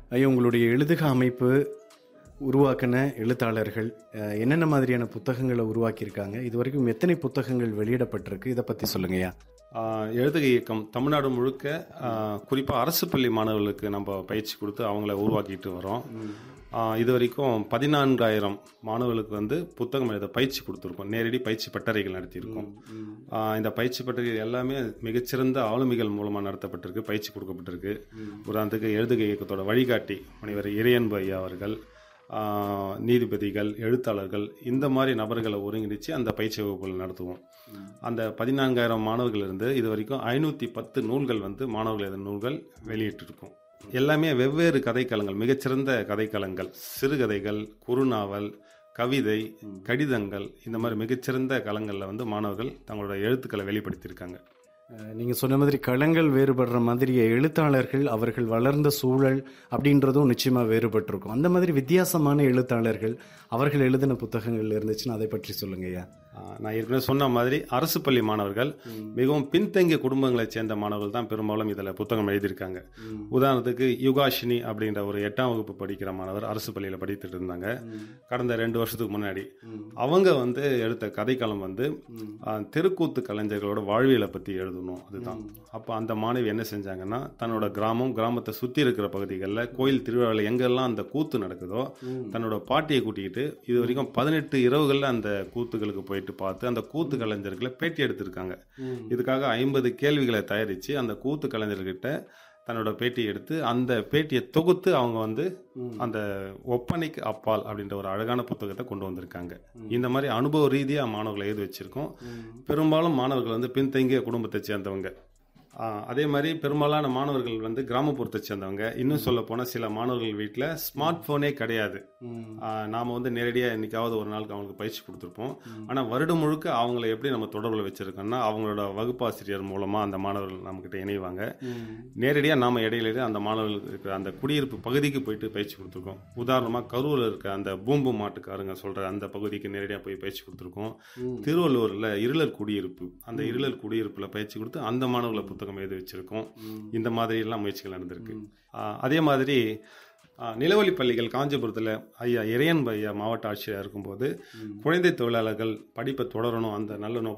ஐயா உங்களுடைய எழுதுக அமைப்பு உருவாக்கின எழுத்தாளர்கள் அஹ், என்னென்ன மாதிரியான புத்தகங்களை உருவாக்கியிருக்காங்க இது வரைக்கும் எத்தனை புத்தகங்கள் வெளியிடப்பட்டிருக்கு இதை பற்றி சொல்லுங்கய்யா ஆஹ் எழுதுகை இயக்கம் தமிழ்நாடு முழுக்க குறிப்பாக அரசு பள்ளி மாணவர்களுக்கு நம்ம பயிற்சி கொடுத்து அவங்கள உருவாக்கிட்டு வரோம் ஆஹ் இது வரைக்கும் பதினான்காயிரம் மாணவர்களுக்கு வந்து புத்தகம் எழுத பயிற்சி கொடுத்துருக்கோம் நேரடி பயிற்சி பட்டறைகள் நடத்தியிருக்கோம் ஆஹ் இந்த பயிற்சி பட்டறைகள் எல்லாமே மிகச்சிறந்த ஆளுமைகள் மூலமாக நடத்தப்பட்டிருக்கு பயிற்சி கொடுக்கப்பட்டிருக்கு உதாரணத்துக்கு எழுதுகை இயக்கத்தோட வழிகாட்டி முனைவர் இறையன்பு ஐயா அவர்கள் ஆஹ் நீதிபதிகள் எழுத்தாளர்கள் இந்த மாதிரி நபர்களை ஒருங்கிணைச்சு அந்த பயிற்சி வகுப்புகள் நடத்துவோம் அந்த பதினான்காயிரம் மாணவர்கள் இருந்து இது வரைக்கும் ஐநூற்றி பத்து நூல்கள் வந்து மாணவர்கள் எழுதின நூல்கள் வெளியிட்டிருக்கோம் எல்லாமே வெவ்வேறு கதைக்களங்கள் மிகச்சிறந்த கதைக்களங்கள் சிறுகதைகள் குறுநாவல் கவிதை கடிதங்கள் இந்த மாதிரி மிகச்சிறந்த களங்களில் வந்து மாணவர்கள் தங்களோட எழுத்துக்களை வெளிப்படுத்தியிருக்காங்க நீங்கள் சொன்ன மாதிரி களங்கள் வேறுபடுற மாதிரி எழுத்தாளர்கள் அவர்கள் வளர்ந்த சூழல் அப்படின்றதும் நிச்சயமாக வேறுபட்டிருக்கும் அந்த மாதிரி வித்தியாசமான எழுத்தாளர்கள் அவர்கள் எழுதின புத்தகங்கள் இருந்துச்சுன்னா அதை பற்றி சொல்லுங்கய்யா ஆஹ் நான் ஏற்கனவே சொன்ன மாதிரி அரசு பள்ளி மாணவர்கள் மிகவும் பின்தங்கிய குடும்பங்களைச் சேர்ந்த மாணவர்கள் தான் பெரும்பாலும் இதில் புத்தகம் எழுதியிருக்காங்க உதாரணத்துக்கு யுகாஷினி அப்படின்ற ஒரு எட்டாம் வகுப்பு படிக்கிற மாணவர் அரசு பள்ளியில் படித்துட்டு இருந்தாங்க கடந்த ரெண்டு வருஷத்துக்கு முன்னாடி அவங்க வந்து எடுத்த கதைக்களம் வந்து ஆஹ், தெருக்கூத்து கலைஞர்களோட வாழ்வியலை பற்றி எழுதணும் அதுதான் அப்போ அந்த மாணவி என்ன செஞ்சாங்கன்னா தன்னோட கிராமம் கிராமத்தை சுற்றி இருக்கிற பகுதிகளில் கோயில் திருவிழாவில் எங்கெல்லாம் அந்த கூத்து நடக்குதோ தன்னோட பாட்டியை கூட்டிக்கிட்டு இது வரைக்கும் பதினெட்டு இரவுகளில் அந்த கூத்துகளுக்கு போயிட்டு பார்த்து அந்த கூத்து கலைஞர்களை பேட்டி எடுத்திருக்காங்க இதுக்காக ஐம்பது கேள்விகளை தயாரித்து அந்த கூத்து கலைஞர்கிட்ட தன்னோட பேட்டியை எடுத்து அந்த பேட்டியை தொகுத்து அவங்க வந்து அந்த ஒப்பனைக்கு அப்பால் அப்படின்ற ஒரு அழகான புத்தகத்தை கொண்டு வந்திருக்காங்க இந்த மாதிரி அனுபவ ரீதியாக மாணவர்களை எழுதி வச்சிருக்கோம் பெரும்பாலும் மாணவர்கள் வந்து பின்தங்கிய குடும்பத்தை சேர்ந்தவங்க ஆஹ் அதே மாதிரி பெரும்பாலான மாணவர்கள் வந்து கிராமப்புறத்தை சேர்ந்தவங்க இன்னும் சொல்ல போனால் சில மாணவர்கள் வீட்டில் ஸ்மார்ட் ஃபோனே கிடையாது ஆஹ் நாம வந்து நேரடியாக என்னைக்காவது ஒரு நாளுக்கு அவங்களுக்கு பயிற்சி கொடுத்துருப்போம் ஆனால் வருடம் முழுக்க அவங்கள எப்படி நம்ம தொடர்பில் வச்சிருக்கோம்னா அவங்களோட வகுப்பாசிரியர் மூலமாக அந்த மாணவர்கள் நம்மக்கிட்ட இணைவாங்க நேரடியாக நாம இடையில இருந்து அந்த மாணவர்களுக்கு இருக்கிற அந்த குடியிருப்பு பகுதிக்கு போயிட்டு பயிற்சி கொடுத்துருக்கோம் உதாரணமாக கரூரில் இருக்க அந்த பூம்பு மாட்டுக்காரங்க சொல்கிற அந்த பகுதிக்கு நேரடியாக போய் பயிற்சி கொடுத்துருக்கோம் திருவள்ளூரில் இருளர் குடியிருப்பு அந்த இருளர் குடியிருப்பில் பயிற்சி கொடுத்து அந்த மாணவர்களை புத்தகம் எழுதி வச்சிருக்கோம் இந்த மாதிரி எல்லாம் முயற்சிகள் நடந்திருக்கு ஆஹ் அதே மாதிரி ஆஹ் நிலவழி பள்ளிகள் காஞ்சிபுரத்தில் ஐயா இறையன்பு ஐயா மாவட்ட ஆட்சியராக இருக்கும்போது குழந்தை தொழிலாளர்கள் படிப்பை தொடரணும் அந்த நல்ல நோக்கம்